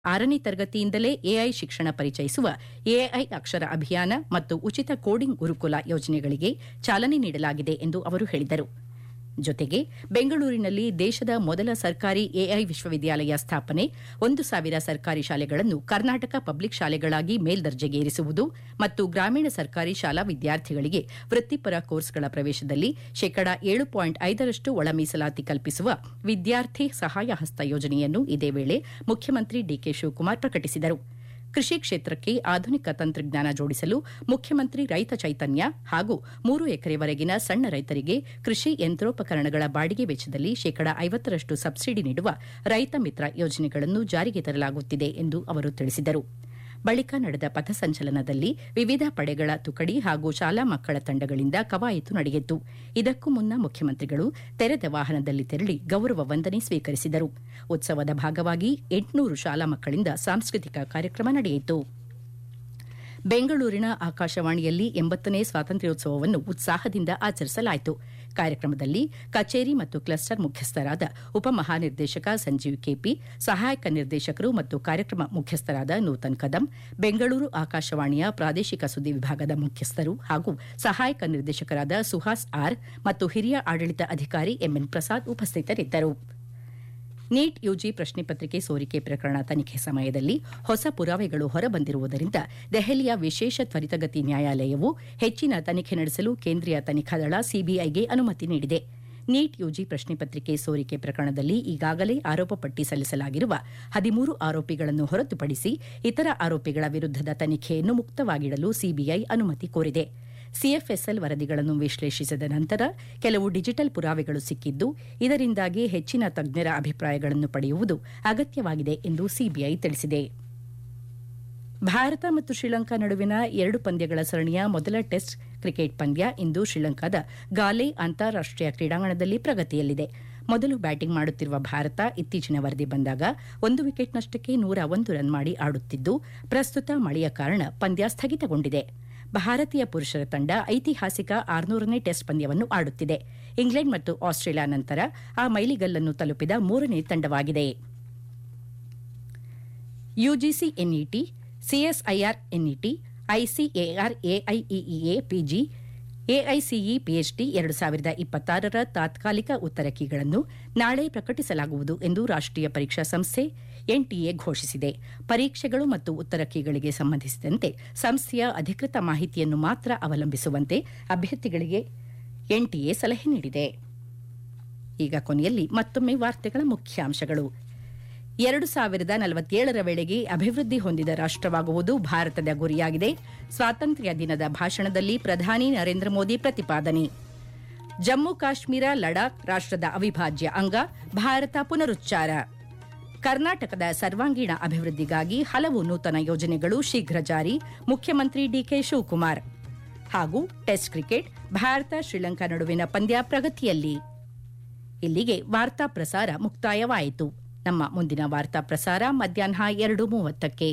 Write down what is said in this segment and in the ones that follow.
ಆರನೇ ತರಗತಿಯಿಂದಲೇ ಎಐ ಶಿಕ್ಷಣ ಪರಿಚಯಿಸುವ ಎಐ ಅಕ್ಷರ ಅಭಿಯಾನ ಮತ್ತು ಉಚಿತ ಕೋಡಿಂಗ್ ಗುರುಕುಲ ಯೋಜನೆಗಳಿಗೆ ಚಾಲನೆ ನೀಡಲಾಗಿದೆ ಎಂದು ಅವರು ಹೇಳಿದರು ಜೊತೆಗೆ ಬೆಂಗಳೂರಿನಲ್ಲಿ ದೇಶದ ಮೊದಲ ಸರ್ಕಾರಿ ಎಐ ವಿಶ್ವವಿದ್ಯಾಲಯ ಸ್ಥಾಪನೆ ಒಂದು ಸಾವಿರ ಸರ್ಕಾರಿ ಶಾಲೆಗಳನ್ನು ಕರ್ನಾಟಕ ಪಬ್ಲಿಕ್ ಶಾಲೆಗಳಾಗಿ ಮೇಲ್ದರ್ಜೆಗೇರಿಸುವುದು ಮತ್ತು ಗ್ರಾಮೀಣ ಸರ್ಕಾರಿ ಶಾಲಾ ವಿದ್ಯಾರ್ಥಿಗಳಿಗೆ ವೃತ್ತಿಪರ ಕೋರ್ಸ್ಗಳ ಪ್ರವೇಶದಲ್ಲಿ ಶೇಕಡಾ ಏಳು ಪಾಯಿಂಟ್ ಐದರಷ್ಟು ಒಳ ಮೀಸಲಾತಿ ಕಲ್ಪಿಸುವ ವಿದ್ಯಾರ್ಥಿ ಸಹಾಯ ಹಸ್ತ ಯೋಜನೆಯನ್ನು ಇದೇ ವೇಳೆ ಮುಖ್ಯಮಂತ್ರಿ ಡಿಕೆ ಶಿವಕುಮಾರ್ ಪ್ರಕಟಿಸಿದರು ಕೃಷಿ ಕ್ಷೇತ್ರಕ್ಕೆ ಆಧುನಿಕ ತಂತ್ರಜ್ಞಾನ ಜೋಡಿಸಲು ಮುಖ್ಯಮಂತ್ರಿ ರೈತ ಚೈತನ್ಯ ಹಾಗೂ ಮೂರು ಎಕರೆವರೆಗಿನ ಸಣ್ಣ ರೈತರಿಗೆ ಕೃಷಿ ಯಂತ್ರೋಪಕರಣಗಳ ಬಾಡಿಗೆ ವೆಚ್ಚದಲ್ಲಿ ಶೇಕಡಾ ಐವತ್ತರಷ್ಟು ಸಬ್ಸಿಡಿ ನೀಡುವ ರೈತ ಮಿತ್ರ ಯೋಜನೆಗಳನ್ನು ಜಾರಿಗೆ ತರಲಾಗುತ್ತಿದೆ ಎಂದು ಅವರು ತಿಳಿಸಿದರು ಬಳಿಕ ನಡೆದ ಪಥಸಂಚಲನದಲ್ಲಿ ವಿವಿಧ ಪಡೆಗಳ ತುಕಡಿ ಹಾಗೂ ಶಾಲಾ ಮಕ್ಕಳ ತಂಡಗಳಿಂದ ಕವಾಯತು ನಡೆಯಿತು ಇದಕ್ಕೂ ಮುನ್ನ ಮುಖ್ಯಮಂತ್ರಿಗಳು ತೆರೆದ ವಾಹನದಲ್ಲಿ ತೆರಳಿ ಗೌರವ ವಂದನೆ ಸ್ವೀಕರಿಸಿದರು ಉತ್ಸವದ ಭಾಗವಾಗಿ ಎಂಟುನೂರು ಶಾಲಾ ಮಕ್ಕಳಿಂದ ಸಾಂಸ್ಕೃತಿಕ ಕಾರ್ಯಕ್ರಮ ನಡೆಯಿತು ಬೆಂಗಳೂರಿನ ಆಕಾಶವಾಣಿಯಲ್ಲಿ ಎಂಬತ್ತನೇ ಸ್ವಾತಂತ್ರ್ಯೋತ್ಸವವನ್ನು ಉತ್ಸಾಹದಿಂದ ಆಚರಿಸಲಾಯಿತು ಕಾರ್ಯಕ್ರಮದಲ್ಲಿ ಕಚೇರಿ ಮತ್ತು ಕ್ಲಸ್ಟರ್ ಮುಖ್ಯಸ್ಥರಾದ ಉಪಮಹಾನಿರ್ದೇಶಕ ಸಂಜೀವ್ ಕೆಪಿ ಸಹಾಯಕ ನಿರ್ದೇಶಕರು ಮತ್ತು ಕಾರ್ಯಕ್ರಮ ಮುಖ್ಯಸ್ಥರಾದ ನೂತನ್ ಕದಂ ಬೆಂಗಳೂರು ಆಕಾಶವಾಣಿಯ ಪ್ರಾದೇಶಿಕ ಸುದ್ದಿ ವಿಭಾಗದ ಮುಖ್ಯಸ್ಥರು ಹಾಗೂ ಸಹಾಯಕ ನಿರ್ದೇಶಕರಾದ ಸುಹಾಸ್ ಆರ್ ಮತ್ತು ಹಿರಿಯ ಆಡಳಿತ ಅಧಿಕಾರಿ ಎಂಎನ್ ಪ್ರಸಾದ್ ಉಪಸ್ಥಿತರಿದ್ದರು ನೀಟ್ ಯುಜಿ ಪ್ರಶ್ನೆ ಪತ್ರಿಕೆ ಸೋರಿಕೆ ಪ್ರಕರಣ ತನಿಖೆ ಸಮಯದಲ್ಲಿ ಹೊಸ ಪುರಾವೆಗಳು ಹೊರಬಂದಿರುವುದರಿಂದ ದೆಹಲಿಯ ವಿಶೇಷ ತ್ವರಿತಗತಿ ನ್ಯಾಯಾಲಯವು ಹೆಚ್ಚಿನ ತನಿಖೆ ನಡೆಸಲು ಕೇಂದ್ರೀಯ ತನಿಖಾ ದಳ ಸಿಬಿಐಗೆ ಅನುಮತಿ ನೀಡಿದೆ ನೀಟ್ ಯುಜಿ ಪ್ರಶ್ನೆ ಪತ್ರಿಕೆ ಸೋರಿಕೆ ಪ್ರಕರಣದಲ್ಲಿ ಈಗಾಗಲೇ ಆರೋಪ ಪಟ್ಟಿ ಸಲ್ಲಿಸಲಾಗಿರುವ ಹದಿಮೂರು ಆರೋಪಿಗಳನ್ನು ಹೊರತುಪಡಿಸಿ ಇತರ ಆರೋಪಿಗಳ ವಿರುದ್ದದ ತನಿಖೆಯನ್ನು ಮುಕ್ತವಾಗಿಡಲು ಸಿಬಿಐ ಅನುಮತಿ ಕೋರಿದೆ ಸಿಎಫ್ಎಸ್ಎಲ್ ವರದಿಗಳನ್ನು ವಿಶ್ಲೇಷಿಸಿದ ನಂತರ ಕೆಲವು ಡಿಜಿಟಲ್ ಪುರಾವೆಗಳು ಸಿಕ್ಕಿದ್ದು ಇದರಿಂದಾಗಿ ಹೆಚ್ಚಿನ ತಜ್ಞರ ಅಭಿಪ್ರಾಯಗಳನ್ನು ಪಡೆಯುವುದು ಅಗತ್ಯವಾಗಿದೆ ಎಂದು ಸಿಬಿಐ ತಿಳಿಸಿದೆ ಭಾರತ ಮತ್ತು ಶ್ರೀಲಂಕಾ ನಡುವಿನ ಎರಡು ಪಂದ್ಯಗಳ ಸರಣಿಯ ಮೊದಲ ಟೆಸ್ಟ್ ಕ್ರಿಕೆಟ್ ಪಂದ್ಯ ಇಂದು ಶ್ರೀಲಂಕಾದ ಗಾಲೆ ಅಂತಾರಾಷ್ಟೀಯ ಕ್ರೀಡಾಂಗಣದಲ್ಲಿ ಪ್ರಗತಿಯಲ್ಲಿದೆ ಮೊದಲು ಬ್ಯಾಟಿಂಗ್ ಮಾಡುತ್ತಿರುವ ಭಾರತ ಇತ್ತೀಚಿನ ವರದಿ ಬಂದಾಗ ಒಂದು ವಿಕೆಟ್ ನಷ್ಟಕ್ಕೆ ನೂರ ಒಂದು ರನ್ ಮಾಡಿ ಆಡುತ್ತಿದ್ದು ಪ್ರಸ್ತುತ ಮಳೆಯ ಕಾರಣ ಪಂದ್ಯ ಸ್ಥಗಿತಗೊಂಡಿದೆ ಭಾರತೀಯ ಪುರುಷರ ತಂಡ ಐತಿಹಾಸಿಕ ಆರ್ನೂರನೇ ಟೆಸ್ಟ್ ಪಂದ್ಯವನ್ನು ಆಡುತ್ತಿದೆ ಇಂಗ್ಲೆಂಡ್ ಮತ್ತು ಆಸ್ಟ್ರೇಲಿಯಾ ನಂತರ ಆ ಮೈಲಿಗಲ್ಲನ್ನು ತಲುಪಿದ ಮೂರನೇ ತಂಡವಾಗಿದೆ UGC NET CSIR NET ICAR AIEEA PG AICE PhD ಎರಡು ಸಾವಿರದ ಇಪ್ಪತ್ತಾರರ ತಾತ್ಕಾಲಿಕ ಉತ್ತರ ಕೀಗಳನ್ನು ನಾಳೆ ಪ್ರಕಟಿಸಲಾಗುವುದು ಎಂದು ರಾಷ್ಟೀಯ ಪರೀಕ್ಷಾ ಸಂಸ್ಥೆ ಎನ್ಟಿಎ ಘೋಷಿಸಿದೆ ಪರೀಕ್ಷೆಗಳು ಮತ್ತು ಉತ್ತರ ಕೀಗಳಿಗೆ ಸಂಬಂಧಿಸಿದಂತೆ ಸಂಸ್ಥೆಯ ಅಧಿಕೃತ ಮಾಹಿತಿಯನ್ನು ಮಾತ್ರ ಅವಲಂಬಿಸುವಂತೆ ಅಭ್ಯರ್ಥಿಗಳಿಗೆ ಎನ್ಟಿಎ ಸಲಹೆ ನೀಡಿದೆ ಈಗ ಕೊನೆಯಲ್ಲಿ ಮತ್ತೊಮ್ಮೆ ವಾರ್ತೆಗಳ ಮುಖ್ಯಾಂಶಗಳು ಎರಡು ಸಾವಿರದ ನಲವತ್ತೇಳರ ವೇಳೆಗೆ ಅಭಿವೃದ್ಧಿ ಹೊಂದಿದ ರಾಷ್ಟವಾಗುವುದು ಭಾರತದ ಗುರಿಯಾಗಿದೆ ಸ್ವಾತಂತ್ರ್ಯ ದಿನದ ಭಾಷಣದಲ್ಲಿ ಪ್ರಧಾನಿ ನರೇಂದ್ರ ಮೋದಿ ಪ್ರತಿಪಾದನೆ ಜಮ್ಮು ಕಾಶ್ಮೀರ ಲಡಾಖ್ ರಾಷ್ಟದ ಅವಿಭಾಜ್ಯ ಅಂಗ ಭಾರತ ಪುನರುಚ್ಚಾರ ಕರ್ನಾಟಕದ ಸರ್ವಾಂಗೀಣ ಅಭಿವೃದ್ಧಿಗಾಗಿ ಹಲವು ನೂತನ ಯೋಜನೆಗಳು ಶೀಘ್ರ ಜಾರಿ ಮುಖ್ಯಮಂತ್ರಿ ಡಿಕೆ ಶಿವಕುಮಾರ್ ಹಾಗೂ ಟೆಸ್ಟ್ ಕ್ರಿಕೆಟ್ ಭಾರತ ಶ್ರೀಲಂಕಾ ನಡುವಿನ ಪಂದ್ಯ ಪ್ರಗತಿಯಲ್ಲಿ ಇಲ್ಲಿಗೆ ವಾರ್ತಾ ಪ್ರಸಾರ ಮುಕ್ತಾಯವಾಯಿತು ನಮ್ಮ ಮುಂದಿನ ವಾರ್ತಾ ಪ್ರಸಾರ ಮಧ್ಯಾಹ್ನ ಎರಡು ಮೂವತ್ತಕ್ಕೆ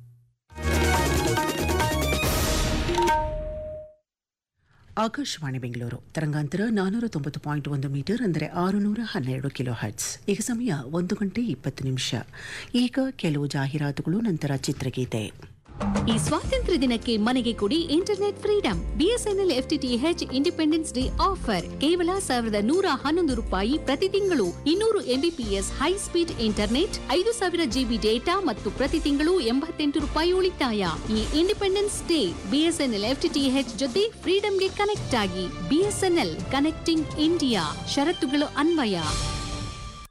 ಆಕಾಶವಾಣಿ ಬೆಂಗಳೂರು ತರಂಗಾಂತರ ನಾನೂರ ತೊಂಬತ್ತು ಪಾಯಿಂಟ್ ಒಂದು ಮೀಟರ್ ಅಂದರೆ ಆರುನೂರ ಹನ್ನೆರಡು ಕಿಲೋ ಹರ್ಟ್ಸ್ ಈಗ ಸಮಯ ಒಂದು ಗಂಟೆ ಇಪ್ಪತ್ತು ನಿಮಿಷ ಈಗ ಕೆಲವು ಜಾಹೀರಾತುಗಳು ನಂತರ ಚಿತ್ರಗೀತೆ ಈ ಸ್ವಾತಂತ್ರ್ಯ ದಿನಕ್ಕೆ ಮನೆಗೆ ಕೊಡಿ internet freedom BSNL FTTH independence day offer ಕೇವಲ ಸಾವಿರದ ನೂರ ಹನ್ನೊಂದು ರೂಪಾಯಿ ಪ್ರತಿ ತಿಂಗಳು ಇನ್ನೂರು ಎಂಬಿಪಿಎಸ್ ಹೈ ಸ್ಪೀಡ್ ಇಂಟರ್ನೆಟ್ ಐದು ಸಾವಿರ ಜಿಬಿ ಡೇಟಾ ಮತ್ತು ಪ್ರತಿ ತಿಂಗಳು ಎಂಬತ್ತೆಂಟು ರೂಪಾಯಿ ಉಳಿತಾಯ ಈ ಇಂಡಿಪೆಂಡೆನ್ಸ್ ಡೇ ಬಿಎಸ್ಎನ್ಎಲ್ ಎಫ್ಟಿಟಿಎಚ್ ಜೊತೆ ಫ್ರೀಡಂಗೆ ಕನೆಕ್ಟ್ ಆಗಿ ಬಿಎಸ್ಎನ್ಎಲ್ ಕನೆಕ್ಟಿಂಗ್ ಇಂಡಿಯಾ ಷರತ್ತುಗಳು ಅನ್ವಯ